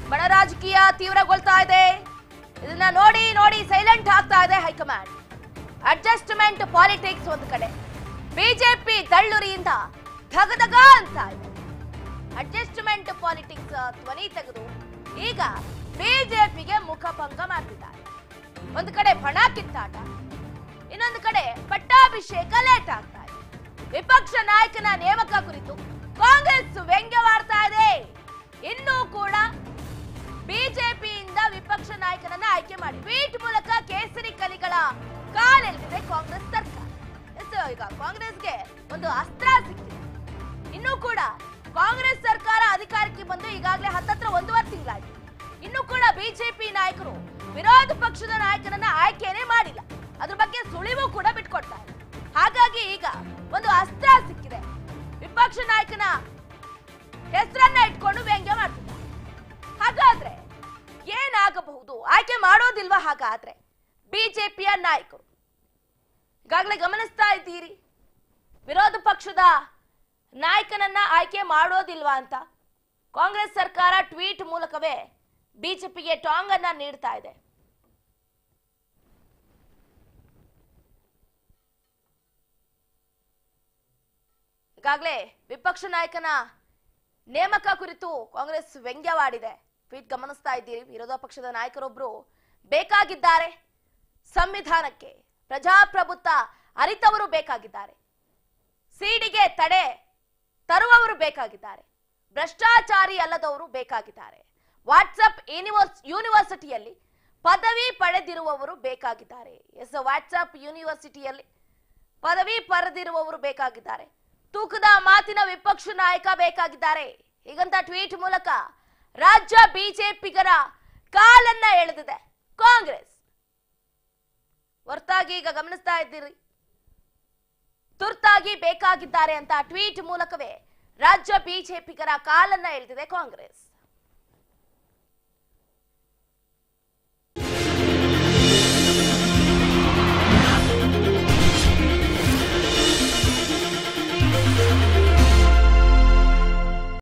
ಬಡ ರಾಜಕೀಯ ತೀವ್ರಗೊಳ್ತಾ ಇದೆ ಇದನ್ನ ನೋಡಿ ನೋಡಿ ಸೈಲೆಂಟ್ ಆಗ್ತಾ ಇದೆ ಹೈಕಮಾಂಡ್ ಅಡ್ಜಸ್ಟ್ಮೆಂಟ್ ಪಾಲಿಟಿಕ್ಸ್ ಒಂದು ಕಡೆ ಬಿಜೆಪಿ ದಳ್ಳುರಿಯಿಂದ ಧಗಧಗ ಅಂತ ಇದೆ ಅಡ್ಜಸ್ಟ್ಮೆಂಟ್ ಪಾಲಿಟಿಕ್ಸ್ ಧ್ವನಿ ತೆಗೆದು ಈಗ ಬಿಜೆಪಿಗೆ ಮುಖಭಂಗ ಮಾಡ್ತಿದ್ದಾರೆ ಒಂದು ಕಡೆ ಬಣ ಕಿತ್ತಾಟ ಇನ್ನೊಂದು ಕಡೆ ಪಟ್ಟಾಭಿಷೇಕ ಲೇಟ್ ಆಗ್ತಾ ಇದೆ ವಿಪಕ್ಷ ನಾಯಕನ ನೇಮಕ ಕುರಿತು ಕಾಂಗ್ರೆಸ್ ವ್ಯಂಗ್ಯವಾಡ್ತಾ ಇದೆ ಇನ್ನೂ ಕೂಡ ಬಿಜೆಪಿಯಿಂದ ವಿಪಕ್ಷ ನಾಯಕನನ್ನ ಆಯ್ಕೆ ಮಾಡಿ ಟ್ವೀಟ್ ಮೂಲಕ ಕೇಸರಿ ಕಲಿಗಳ ಕಾಲೆಳೆದಿದೆ ಕಾಂಗ್ರೆಸ್ ಸರ್ಕಾರ ಎಸ್, ಈಗ ಕಾಂಗ್ರೆಸ್ಗೆ ಒಂದು ಅಸ್ತ್ರ ಸಿಕ್ಕಿದೆ ಇನ್ನೂ ಕೂಡ ಕಾಂಗ್ರೆಸ್ ಸರ್ಕಾರ ಅಧಿಕಾರಕ್ಕೆ ಬಂದು ಈಗಾಗಲೇ ಹತ್ತತ್ರ ಒಂದೂವರೆ ತಿಂಗಳಾಗಿದೆ ಇನ್ನೂ ಕೂಡ ಬಿಜೆಪಿ ನಾಯಕರು ವಿರೋಧ ಪಕ್ಷದ ನಾಯಕನನ್ನ ಆಯ್ಕೆನೇ ಮಾಡಿಲ್ಲ ಅದ್ರ ಬಗ್ಗೆ ಸುಳಿವು ಕೂಡ ಬಿಟ್ಕೊಡ್ತಾರೆ ಹಾಗಾಗಿ ಈಗ ಒಂದು ಅಸ್ತ್ರ ಸಿಕ್ಕಿದೆ ವಿಪಕ್ಷ ನಾಯಕನ ಹೆಸರನ್ನ ಇಟ್ಕೊಂಡು ವ್ಯಂಗ್ಯ ಮಾಡ್ತಿದ್ದಾರೆ ಹಾಗಾದ್ರೆ ಏನಾಗಬಹುದು ಆಯ್ಕೆ ಮಾಡೋದಿಲ್ವಾ ಹಾಗಾದ್ರೆ ಬಿಜೆಪಿಯ ನಾಯಕರು ಈಗಾಗಲೇ ಗಮನಿಸ್ತಾ ಇದ್ದೀರಿ ವಿರೋಧ ಪಕ್ಷದ ನಾಯಕನನ್ನ ಆಯ್ಕೆ ಮಾಡೋದಿಲ್ವಾ ಅಂತ ಕಾಂಗ್ರೆಸ್ ಸರ್ಕಾರ ಟ್ವೀಟ್ ಮೂಲಕವೇ ಬಿಜೆಪಿಗೆ ಟಾಂಗ್ ಅನ್ನ ನೀಡ್ತಾ ಇದೆ ಈಗಾಗಲೇ ವಿಪಕ್ಷ ನಾಯಕನ ನೇಮಕ ಕುರಿತು ಕಾಂಗ್ರೆಸ್ ವ್ಯಂಗ್ಯವಾಡಿದೆ ಟ್ವೀಟ್ ಗಮನಿಸ್ತಾ ಇದ್ದೀರಿ ವಿರೋಧ ಪಕ್ಷದ ನಾಯಕರೊಬ್ರು ಬೇಕಾಗಿದ್ದಾರೆ ಸಂವಿಧಾನಕ್ಕೆ ಪ್ರಜಾಪ್ರಭುತ್ವ ಅರಿತವರು ಬೇಕಾಗಿದ್ದಾರೆ ಸಿಡಿಗೆ ತಡೆ ತರುವವರು ಬೇಕಾಗಿದ್ದಾರೆ ಭ್ರಷ್ಟಾಚಾರಿ ಅಲ್ಲದವರು ಬೇಕಾಗಿದ್ದಾರೆ ವಾಟ್ಸಪ್ ಯೂನಿವರ್ಸ್ ಯೂನಿವರ್ಸಿಟಿಯಲ್ಲಿ ಪದವಿ ಪಡೆದಿರುವವರು ಬೇಕಾಗಿದ್ದಾರೆ ಎಸ್ ವಾಟ್ಸಪ್ ಯೂನಿವರ್ಸಿಟಿಯಲ್ಲಿ ಪದವಿ ಪಡೆದಿರುವವರು ಬೇಕಾಗಿದ್ದಾರೆ ತೂಕದ ಮಾತಿನ ವಿಪಕ್ಷ ನಾಯಕ ಬೇಕಾಗಿದ್ದಾರೆ ಹೀಗಂತ ಟ್ವೀಟ್ ಮೂಲಕ ರಾಜ್ಯ ಬಿಜೆಪಿಗರ ಕಾಲನ್ನ ಎಳೆದಿದೆ ಕಾಂಗ್ರೆಸ್ ಹೊರತಾಗಿ ಈಗ ಗಮನಿಸ್ತಾ ಇದ್ದೀರಿ ತುರ್ತಾಗಿ ಬೇಕಾಗಿದ್ದಾರೆ ಅಂತ ಟ್ವೀಟ್ ಮೂಲಕವೇ ರಾಜ್ಯ ಬಿಜೆಪಿಗರ ಕಾಲನ್ನ ಎಳೆದಿದೆ ಕಾಂಗ್ರೆಸ್